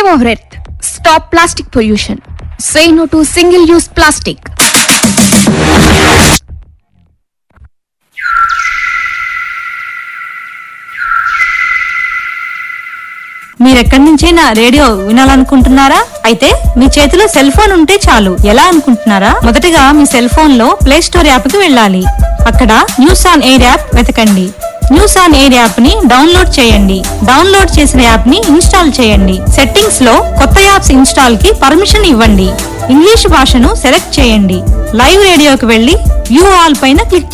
save our earth stop plastic pollution say no to single use plastic మీరెక్కడి నుంచైనా radio వినాలనుకుంటున్నారా అయితే మీ చేతిలో cell phone ఉంటే చాలు ఎలా అనుకుంటున్నారా మొదటగా మీ సెల్ ఫోన్ లో ప్లే స్టోర్ యాప్ కి వెళ్ళాలి అక్కడ న్యూస్ ఆన్ ఎయిర్ యాప్ వెతకండి న్యూస్ ఆన్ ఎయిర్ యాప్ ని డౌన్లోడ్ చేయండి డౌన్లోడ్ చేసిన యాప్ ని ఇన్స్టాల్ చేయండి సెట్టింగ్స్ లో కొత్త యాప్స్ ఇన్స్టాల్ కి పర్మిషన్ ఇవ్వండి ఇంగ్లీష్ భాషను సెలెక్ట్ చేయండి లైవ్ రేడియోకి వెళ్లి వ్యూ ఆల్ పైన క్లిక్